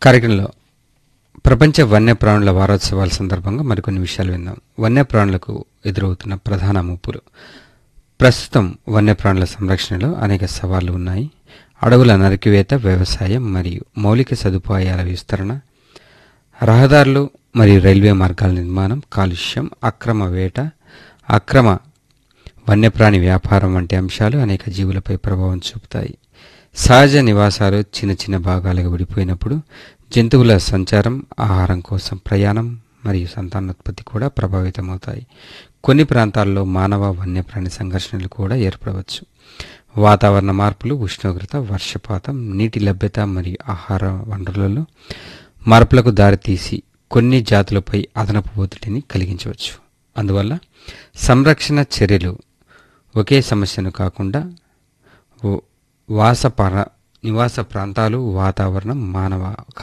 కార్యక్రమంలో ప్రపంచ వన్యప్రాణుల వారోత్సవాల సందర్భంగా మరికొన్ని విషయాలు విందాం వన్యప్రాణులకు ఎదురవుతున్న ప్రధాన ముప్పులు ప్రస్తుతం వన్యప్రాణుల సంరక్షణలో అనేక సవాళ్లు ఉన్నాయి అడవుల నరికివేత వ్యవసాయం మరియు మౌలిక సదుపాయాల విస్తరణ రహదారులు మరియు రైల్వే మార్గాల నిర్మాణం కాలుష్యం అక్రమ వేట అక్రమ వన్యప్రాణి వ్యాపారం వంటి అంశాలు అనేక జీవులపై ప్రభావం చూపుతాయి సహజ నివాసాలు చిన్న చిన్న భాగాలుగా విడిపోయినప్పుడు జంతువుల సంచారం ఆహారం కోసం ప్రయాణం మరియు సంతానోత్పత్తి కూడా ప్రభావితమవుతాయి కొన్ని ప్రాంతాల్లో మానవ వన్యప్రాణి సంఘర్షణలు కూడా ఏర్పడవచ్చు వాతావరణ మార్పులు ఉష్ణోగ్రత వర్షపాతం నీటి లభ్యత మరియు ఆహార వనరులలో మార్పులకు దారితీసి కొన్ని జాతులపై అదనపు ఒత్తిడిని కలిగించవచ్చు అందువల్ల సంరక్షణ చర్యలు ఒకే సమస్యను కాకుండా ఓ- వాస పర నివాస ప్రాంతాలు వాతావరణం మానవ